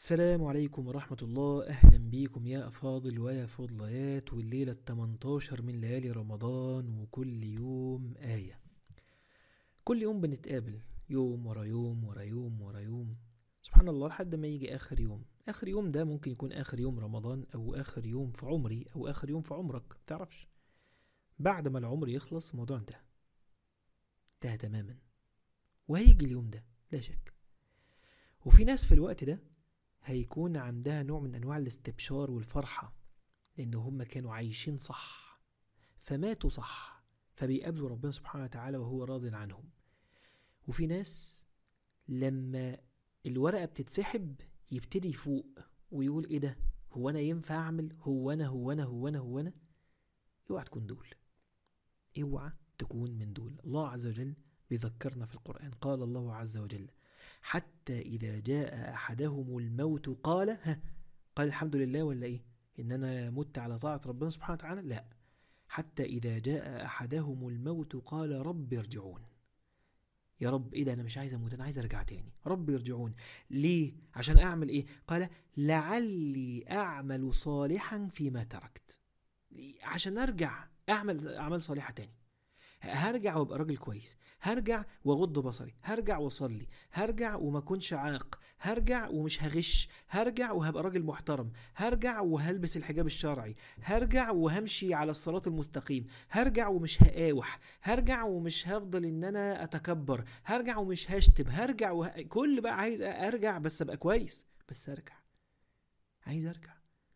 السلام عليكم ورحمة الله أهلا بيكم يا أفاضل ويا فضليات والليلة التمنتاشر من ليالي رمضان وكل يوم آية كل يوم بنتقابل يوم ورا يوم ورا يوم ورا يوم سبحان الله لحد ما يجي آخر يوم آخر يوم ده ممكن يكون آخر يوم رمضان أو آخر يوم في عمري أو آخر يوم في عمرك متعرفش بعد ما العمر يخلص الموضوع انتهى انتهى تماما وهيجي اليوم ده لا شك وفي ناس في الوقت ده هيكون عندها نوع من انواع الاستبشار والفرحة لان هم كانوا عايشين صح فماتوا صح فبيقابلوا ربنا سبحانه وتعالى وهو راض عنهم وفي ناس لما الورقة بتتسحب يبتدي يفوق ويقول ايه ده هو انا ينفع اعمل هو انا هو انا هو انا هو انا اوعى تكون دول اوعى تكون من دول الله عز وجل بيذكرنا في القرآن قال الله عز وجل حتى إذا جاء أحدهم الموت قال ها قال الحمد لله ولا إيه إن أنا مت على طاعة ربنا سبحانه وتعالى لا حتى إذا جاء أحدهم الموت قال رب ارجعون يا رب إيه ده أنا مش عايز أموت أنا عايز أرجع تاني رب ارجعون ليه عشان أعمل إيه قال لعلي أعمل صالحا فيما تركت عشان أرجع أعمل أعمال صالحة تاني هرجع وابقى راجل كويس هرجع واغض بصري هرجع واصلي هرجع وما اكونش عاق هرجع ومش هغش هرجع وهبقى راجل محترم هرجع وهلبس الحجاب الشرعي هرجع وهمشي على الصراط المستقيم هرجع ومش هقاوح هرجع ومش هفضل ان انا اتكبر هرجع ومش هشتم هرجع وه... كل بقى عايز ارجع بس ابقى كويس بس ارجع عايز ارجع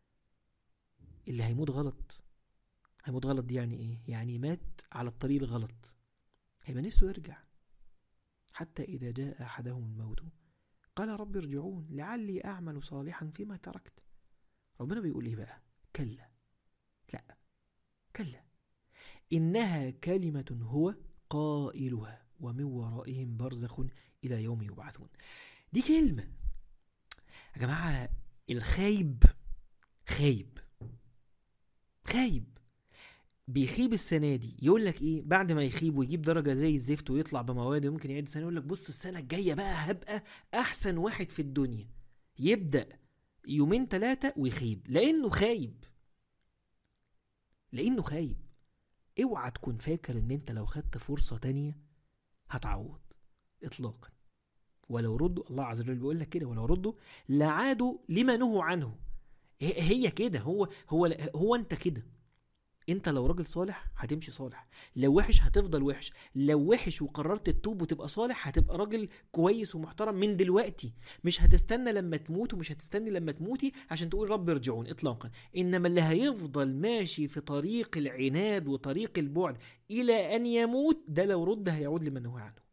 اللي هيموت غلط هيموت غلط دي يعني ايه يعني مات على الطريق الغلط هيبقى نفسه يرجع حتى إذا جاء أحدهم الموت قال رب ارجعون لعلي أعمل صالحا فيما تركت ربنا بيقول ايه بقى كلا لا كلا إنها كلمة هو قائلها ومن ورائهم برزخ إلى يوم يبعثون دي كلمة يا جماعة الخايب خايب خايب بيخيب السنه دي يقول لك ايه بعد ما يخيب ويجيب درجه زي الزفت ويطلع بمواد ممكن يعيد السنه يقول لك بص السنه الجايه بقى هبقى احسن واحد في الدنيا يبدا يومين ثلاثه ويخيب لانه خايب لانه خايب اوعى تكون فاكر ان انت لو خدت فرصه تانية هتعوض اطلاقا ولو ردوا الله عز وجل بيقول لك كده ولو ردوا لعادوا لما نهوا عنه هي كده هو هو هو انت كده انت لو راجل صالح هتمشي صالح لو وحش هتفضل وحش لو وحش وقررت تتوب وتبقى صالح هتبقى راجل كويس ومحترم من دلوقتي مش هتستنى لما تموت ومش هتستني لما تموتي عشان تقول رب ارجعون اطلاقا انما اللي هيفضل ماشي في طريق العناد وطريق البعد الى ان يموت ده لو رد هيعود لمن هو عنه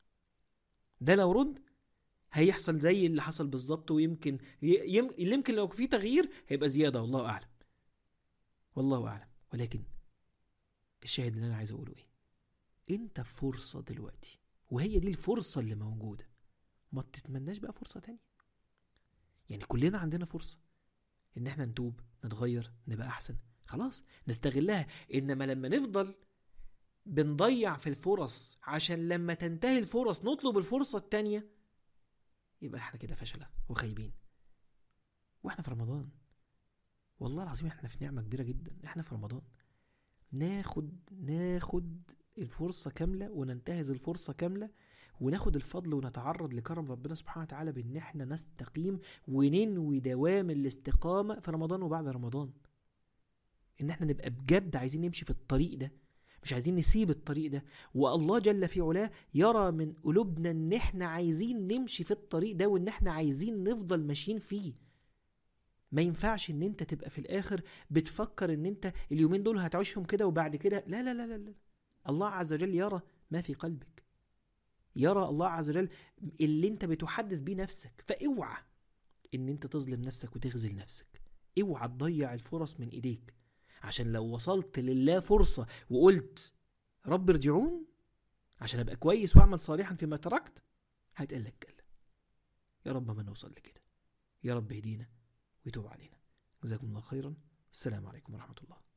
ده لو رد هيحصل زي اللي حصل بالظبط ويمكن يم... يمكن لو في تغيير هيبقى زياده والله اعلم والله اعلم ولكن الشاهد اللي انا عايز اقوله ايه انت في فرصه دلوقتي وهي دي الفرصه اللي موجوده ما تتمناش بقى فرصه تانية يعني كلنا عندنا فرصه ان احنا نتوب نتغير نبقى احسن خلاص نستغلها انما لما نفضل بنضيع في الفرص عشان لما تنتهي الفرص نطلب الفرصه التانية يبقى احنا كده فشله وخايبين واحنا في رمضان والله العظيم احنا في نعمة كبيرة جدا احنا في رمضان ناخد ناخد الفرصة كاملة وننتهز الفرصة كاملة وناخد الفضل ونتعرض لكرم ربنا سبحانه وتعالى بان احنا نستقيم وننوي دوام الاستقامة في رمضان وبعد رمضان ان احنا نبقى بجد عايزين نمشي في الطريق ده مش عايزين نسيب الطريق ده والله جل في علاه يرى من قلوبنا ان احنا عايزين نمشي في الطريق ده وان احنا عايزين نفضل ماشيين فيه ما ينفعش ان انت تبقى في الاخر بتفكر ان انت اليومين دول هتعيشهم كده وبعد كده لا لا لا لا لا الله عز وجل يرى ما في قلبك يرى الله عز وجل اللي انت بتحدث بيه نفسك فاوعى ان انت تظلم نفسك وتخذل نفسك اوعى تضيع الفرص من ايديك عشان لو وصلت لله فرصة وقلت رب ارجعون عشان ابقى كويس واعمل صالحا فيما تركت هيتقال لك كلا يا رب ما نوصل لكده يا رب اهدينا ويتوب علينا جزاكم الله خيرا السلام عليكم ورحمة الله